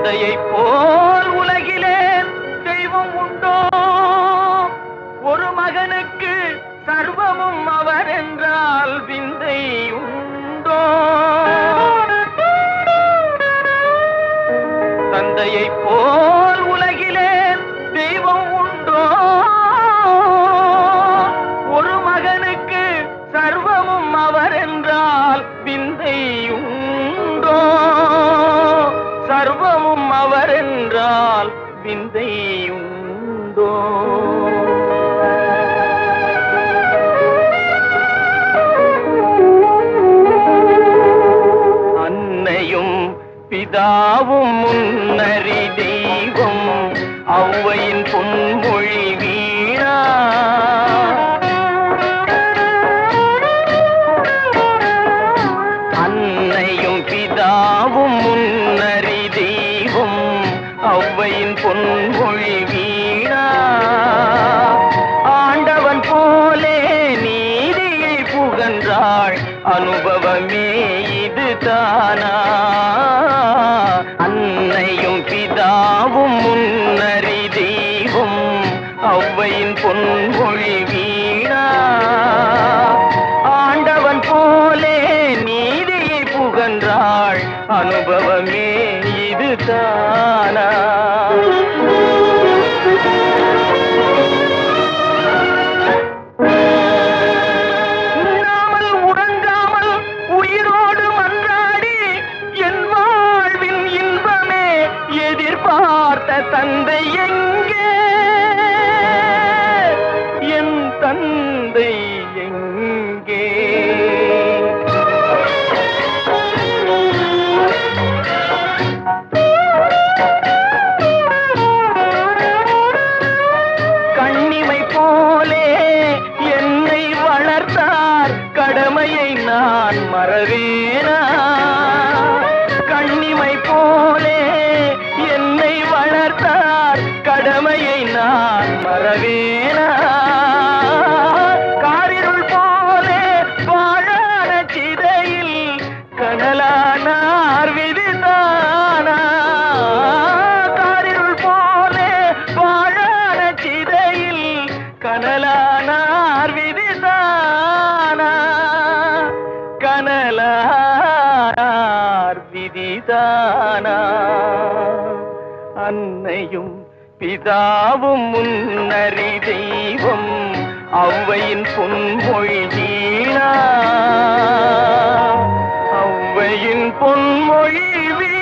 தந்தையைப் போல் உலகிலே தெய்வம் உண்டோ ஒரு மகனுக்கு சர்வமும் அவர் என்றால் விந்தை உண்டோ தந்தையைப் போல் உலகிலே தெய்வம் உண்டோ ஒரு மகனுக்கு சர்வமும் அவர் என்றால் விந்தை உண்டோ சர்வமும் அவர் என்றால் விந்தை உண்டோ அன்னையும் பிதாவும் முன்னறி தெய்வம் ஔவையின் பொன்மொழி வீணா அன்னையும் பிதாவும் முன்னறி தெய்வம் ஔவையின் பொன்மொழி வீணா ஆண்டவன் போலே நீதியை புகன்றாள் அனுபவமே இது தானா அன்னையும் பிதாவும் முன்னறி தெய்வம் ஔவையின் பொன்மொழி வீணா ஆண்டவன் போலே நீதியை புகன்றாள் அனுபவமே இது தானா உண்ணாமல் உறங்காமல் உயிரோடு மன்றாடி என் வாழ்வின் இன்பமே எதிர்பார்த்த தந்தை எங்கே என் தந்தை எங்கே கண்ணிமை போலே என்னை வளர்த்தார் கடமையை நான் மறவேனா கண்ணிமை போலே என்னை வளர்த்தார் கடமையை நான் மறவேனா காரிருள் போலே வாழான சிதையில் கனலானார் விதிதானா காரிருள் போலே வாழான சிதையில் கனலானார் விதிதானா கனலானார் விதிதானா அன்னையும் பிதாவும் முன்னறி தெய்வம் ஔவையின் பொன்மொழி வீணா ஔவையின் பொன்மொழி வீணா